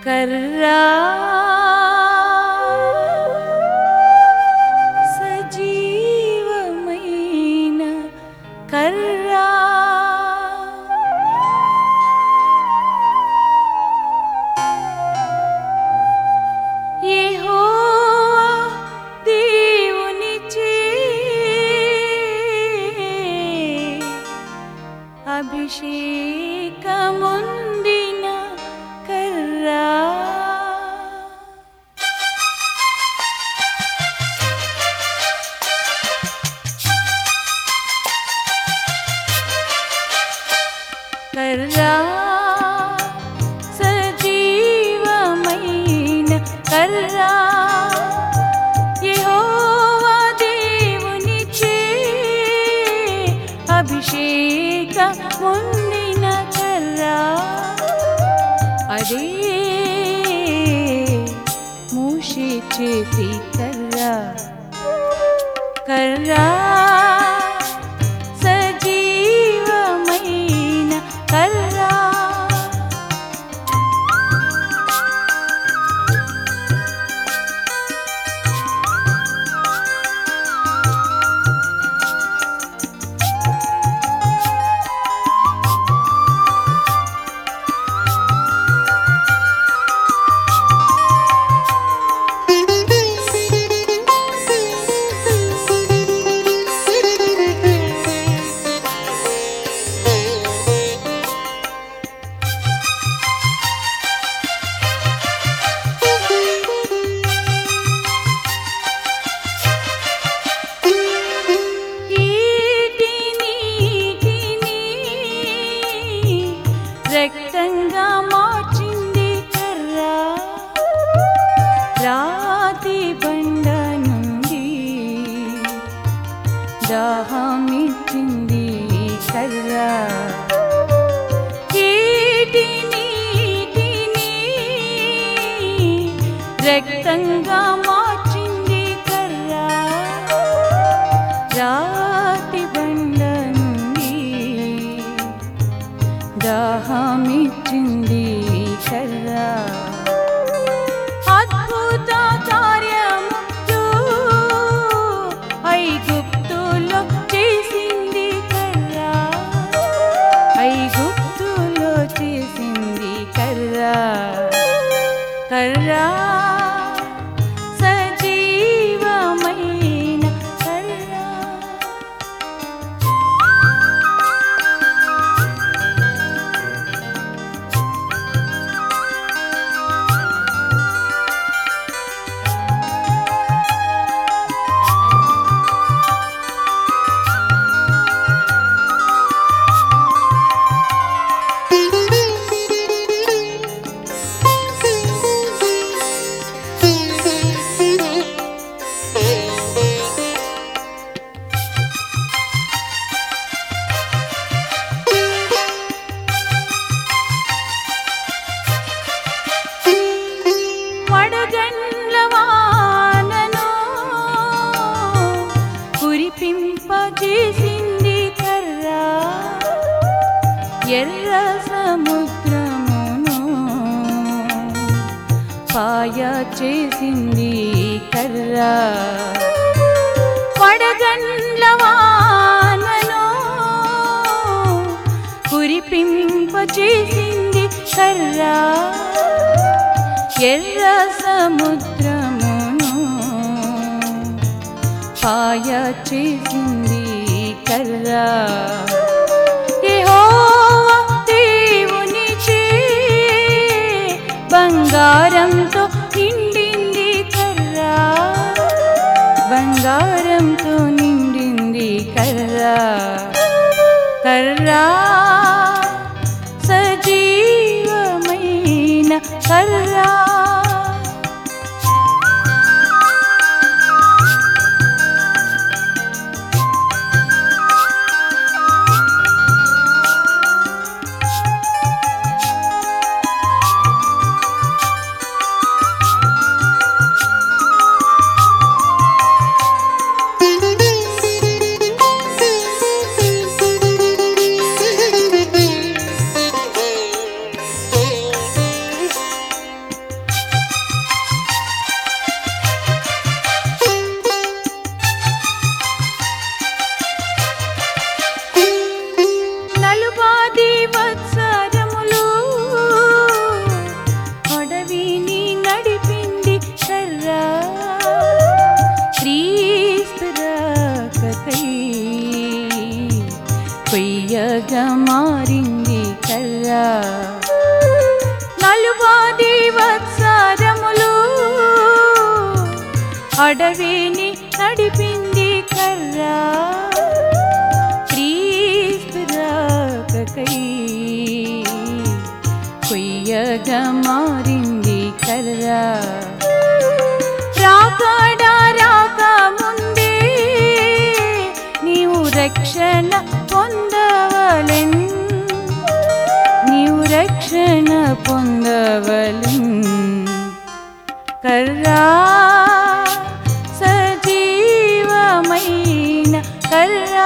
కర్రా సజీవమైన కర్రా యెహోవా దేవునిచే అభిషేకముందిన కర్రా కర్రా సజీవమైన కర్రా యెహోవా దేవునిచే అభిషేక ముందిన కర్రా అదే మూషి చేతి కర్రా కర్రా సజీవమైన కర్రా ఈటిని ఈటిని రక్తంగా మార్చింది కర్రా రాతి బండ నుండి దాహమిచ్చింది కర్రా ఈటిని ఈటిని రక్తంగా మార్చింది కర్రా రాతి బండ నుండి దాహమిచ్చింది కర్రా అద్భుత కార్యములు ఐగుప్తులో చేసింది కర్రా ఐగుప్తులో చేసింది కర్రా కర్రా సజీవమైన కర్రా వడగండ్ల వానను కురిపింపజేసింది కర్రా ఎర్ర సముద్రమును పాయ చేసింది కర్రా వడగండ్ల వానను కురిపింపజేసింది కర్రా ఎర్ర సముద్రమును పాయ చేసింది కర్రా యెహోవా దేవునిచే బంగారంతో నిండింది కర్రా బంగారంతో నిండింది కర్రా కర్రా సజీవమైన కర్రా Thank you. కొయ్యగా మారింది కర్రా నలువాది వత్సరములు అడవిని నడిపింది కర్రా క్రీస్తు రాకకై కొయ్యగా మారింది కర్రా రాకడా రాక ముందే నీవు రక్షణ పొందవలెన్ నీవు రక్షణ పొందవలెన్ కర్రా సజీవమైన కర్రా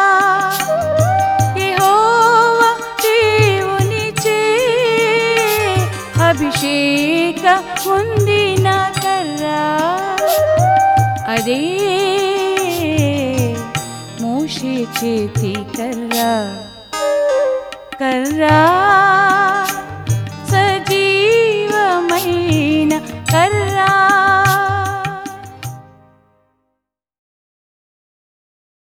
యెహోవా దేవునిచే అభిషేక పొందిన కర్రా అదే మోషే చేతి కర్రా కర్రా